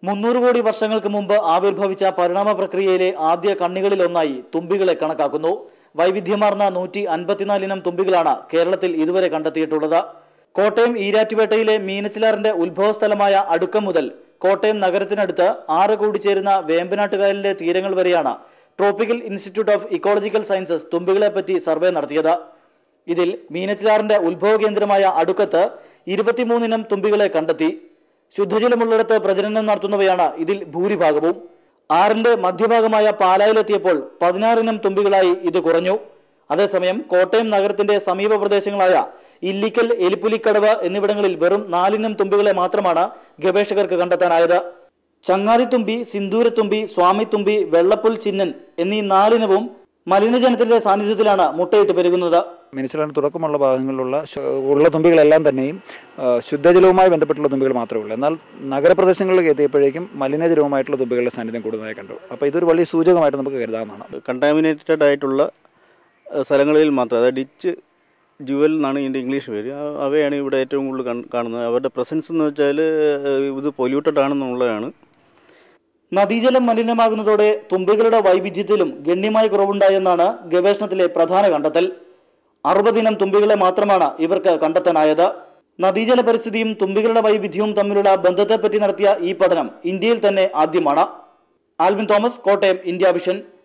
മുന്നൂറ് കോടി വർഷങ്ങൾക്ക് മുമ്പ് ആവിർഭവിച്ച പരിണാമ പ്രക്രിയയിലെ ആദ്യ കണ്ണികളിലൊന്നായി തുമ്പികളെ കണക്കാക്കുന്നു വൈവിധ്യമാർന്ന നൂറ്റി അൻപത്തിനാലിനം തുമ്പികളാണ് കേരളത്തിൽ ഇതുവരെ കണ്ടെത്തിയിട്ടുള്ളത് കോട്ടയം ഈരാറ്റുപേട്ടയിലെ മീനച്ചിലാറിന്റെ ഉത്ഭവസ്ഥലമായ അടുക്കം മുതൽ കോട്ടയം നഗരത്തിനടുത്ത് ആറ് കൂടിച്ചേരുന്ന വേമ്പനാട്ടുകായലിന്റെ തീരങ്ങൾ വരെയാണ് tropical institute of ecological sciences തുമ്പികളെപ്പറ്റി സർവേ നടത്തിയത് ഇതിൽ മീനച്ചിലാറിന്റെ ഉത്ഭവ കേന്ദ്രമായ അടുക്കത്ത് ഇരുപത്തിമൂന്നിനം തുമ്പികളെ കണ്ടെത്തി ശുദ്ധജലമുള്ളിടത്ത് പ്രജനനം നടത്തുന്നവയാണ് ഇതിൽ ഭൂരിഭാഗവും ആറിന്റെ മധ്യഭാഗമായ പാലായിലെത്തിയപ്പോൾ പതിനാറിനം തുമ്പികളായി ഇത് കുറഞ്ഞു അതേസമയം കോട്ടയം നഗരത്തിന്റെ സമീപ പ്രദേശങ്ങളായ ഇല്ലിക്കൽ എലിപ്പുലിക്കടവ് എന്നിവിടങ്ങളിൽ വെറും നാലിനം തുമ്പികളെ മാത്രമാണ് ഗവേഷകർക്ക് കണ്ടെത്താനായത് ചങ്ങാതിത്തുമ്പി സിന്ദൂരത്തുമ്പി സ്വാമിത്തുമ്പി വെള്ളപ്പുൽ ചിന്നൻ എന്നീ നാലിനവും മലിനജനത്തിന്റെ സാന്നിധ്യത്തിലാണ് മുട്ടയിട്ട് പെരുകുന്നത് മിനിച്ചിലാണ് തുടക്കമുള്ള ഭാഗങ്ങളിലുള്ള ശ- ഉള്ള തുമ്പികളെല്ലാം തന്നെയും ആ, ശുദ്ധജലവുമായി ബന്ധപ്പെട്ടുള്ള തുമ്പികൾ മാത്രമേ ഉള്ളൂ എന്നാൽ നഗരപ്രദേശങ്ങളിലേക്ക് എത്തിയപ്പോഴേക്കും മലിനജലവുമായിട്ടുള്ള തുമ്പികളുടെ സാന്നിധ്യം കൂടുതലായി കണ്ടു അപ്പോൾ ഇതൊരു വലിയ സൂചകമായിട്ട് നമുക്ക് കരുതാവുന്നതാണ് കണ്ടാമിനേറ്റഡ് ആയിട്ടുള്ള അഹ് സ്ഥലങ്ങളിൽ മാത്രം അതായത് ഡിച്ച് ജുവൽ എന്നാണ് ഇതിൻ്റെ ഇംഗ്ലീഷ് പേര് ആ- അവയാണ് ഇവിടെ ഏറ്റവും കൂടുതൽ കൺ- കാണുന്നത് അവരുടെ പ്രസൻസ് എന്ന് വെച്ചാൽ ഇത് പൊല്യൂട്ടഡ് ആണെന്നുള്ളതാണ് നദീജലം മലിനമാകുന്നതോടെ തുമ്പികളുടെ വൈവിധ്യത്തിലും ഗണ്യമായ കുറവുണ്ടായെന്നാണ് ഗവേഷണത്തിലെ പ്രധാന കണ്ടെത്തൽ അറുപതിനം തുമ്പികളെ മാത്രമാണ് ഇവർക്ക് കണ്ടെത്താനായത് നദീജല പരിസ്ഥിതിയും തുമ്പികളുടെ വൈവിധ്യവും തമ്മിലുള്ള ബന്ധത്തെപ്പറ്റി നടത്തിയ ഈ പഠനം ഇന്ത്യയിൽ തന്നെ ആദ്യമാണ് ആൽവിൻ തോമസ് കോട്ടയം ഇന്ത്യ വിഷൻ